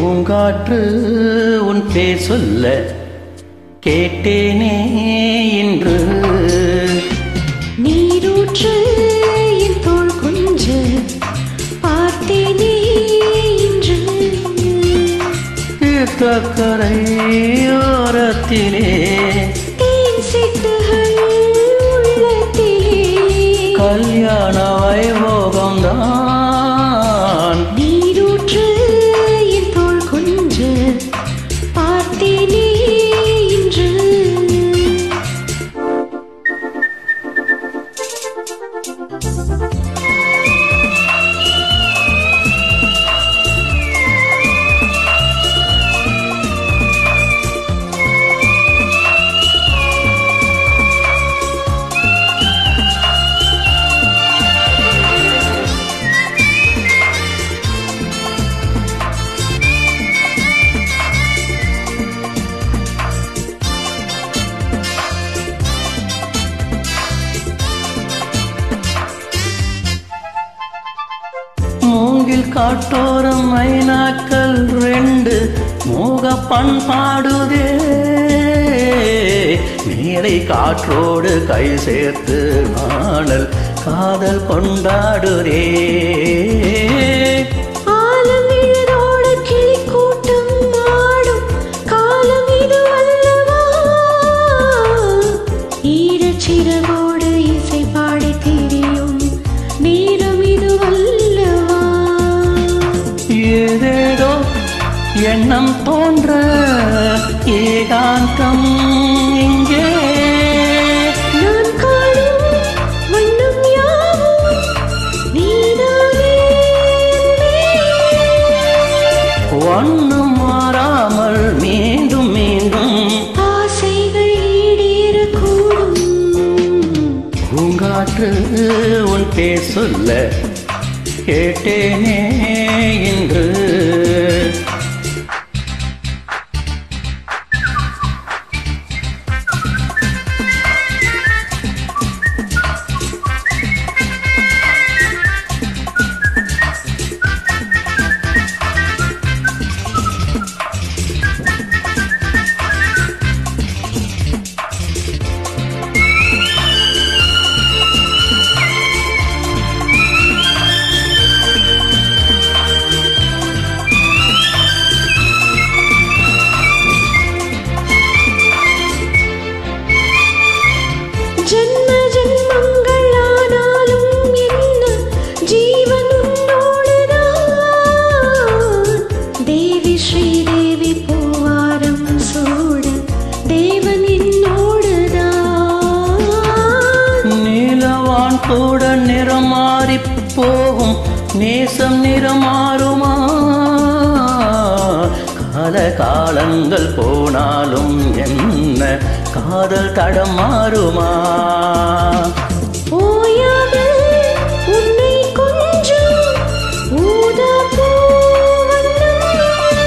பூங்காற்று உன் பேர் சொல்ல கேட்டேனே இன்று நீரூற்று என் தோள் கொஞ்ச பார்த்தேனே இன்று தீர்த்தக்கரை ஓரத்திலே தேன் சிட்டுகள் உள்ளத்திலே கல்யாண வைபோகம்தான் நீரூற்று என் தோள் கொஞ்ச பார்த்தேனே இன்று மூங்கில் காட்டோரம் மைனாக்கள் ரெண்டு மோக பண்பாடுதே மேலை காற்றோடு கை சேர்த்து நாடல் காதல் கொண்டாடுதே ஆலமிழதோடு கிளிக்கூட்டம் ஆடும் காலம் இது அல்லவா ஈரச்சிறகோடு இசை பாடி திரியும் நேரம் இது அல்லவா ஏதேதோ எண்ணம் தோன்ற ஏகாந்தம் இங்கே நான் காணும் வண்ணம் யாவும் நீதானே ஒன்றும் மாறாமல் மீண்டும் மீண்டும் ஆசைகள் ஈடேறக்கூடும் பூங்காற்று உன் பேர் சொல்ல கேட்டேனே இன்று ஜென்ம ஜென்மங்கள் ஆனாலும் என்ன ஜீவன் உன்னோடுதான் தேவி ஸ்ரீதேவி பூவாரம் சூட தேவன் என்னோடுதான் நீலவான் கூட நிறம் மாறி போகும் நேசம் நிறம் மாறுமா கால காலங்கள் போனாலும் என்ன காதல் தடம் மாறுமா ஓயாத உன்னை கொஞ்சம் ஊதா பூவண்ணம்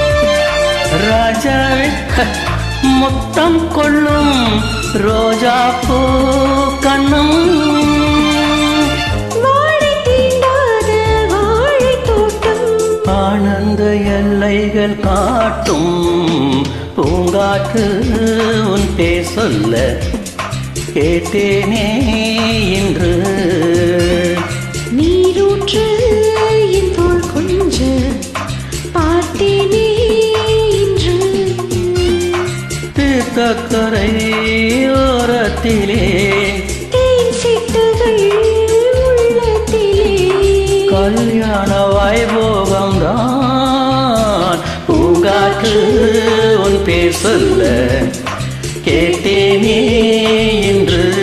ராஜாவே முத்தம் கொள்ளும் ரோஜா பூ கண்ணும் வாழை தீண்டாத வாழை தோட்டம் ஆனந்த எல்லைகள் காட்டும் பூங்காற்று உன் பேர் சொல்ல கேட்டேனே இன்று நீரூற்று என் தோள் கொஞ்ச பார்த்தேனே இன்று தீர்த்தக்கரை ஓரத்திலே தேன் சிட்டுகள் உள்ளத்திலே கல்யாண வைபோகம்தான் பூங்காற்று உன் பேர் சொல்ல கேட்டேனே இன்று